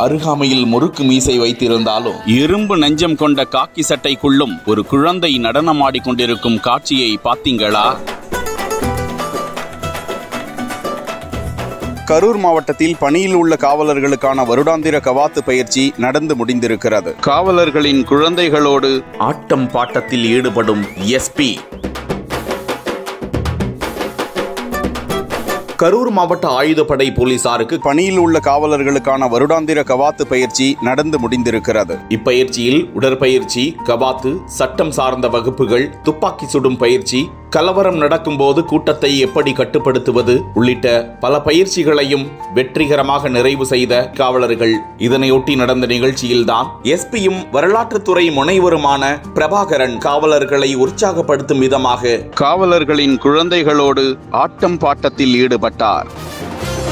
அருகாமையில் முறுக்கு மீசை வைத்திருந்தாலும் இரும்பு நெஞ்சம் கொண்ட காக்கி சட்டைக்குள்ளும் ஒரு குழந்தை நடனமாடிக் கொண்டிருக்கும் காட்சியை பார்த்தீங்களா கரூர் மாவட்டத்தில் பணியில் உள்ள காவலர்களுக்கான வருடாந்திர கவாத்து பயிற்சி நடந்து முடிந்திருக்கிறது காவலர்களின் குழந்தைகளோடு ஆட்டம் பாட்டத்தில் ஈடுபடும் எஸ்பி கரூர் மாவட்ட ஆயுதப்படை போலீசாருக்கு பணியில் உள்ள காவலர்களுக்கான வருடாந்திர கவாத்து பயிற்சி நடந்து முடிந்திருக்கிறது இப்பயிற்சியில் உடற்பயிற்சி கவாத்து சட்டம் சார்ந்த வகுப்புகள் துப்பாக்கி சுடும் பயிற்சி கலவரம் நடக்கும்போது கூட்டத்தை எப்படி கட்டுப்படுத்துவது உள்ளிட்ட பல பயிற்சிகளையும் வெற்றிகரமாக நிறைவு செய்த காவலர்கள் இதனையொட்டி நடந்த நிகழ்ச்சியில்தான் எஸ்பியும் வரலாற்றுத்துறை முனைவருமான பிரபாகரன் காவலர்களை உற்சாகப்படுத்தும் விதமாக காவலர்களின் குழந்தைகளோடு ஆட்டம் பாட்டத்தில் ஈடுபட்டார்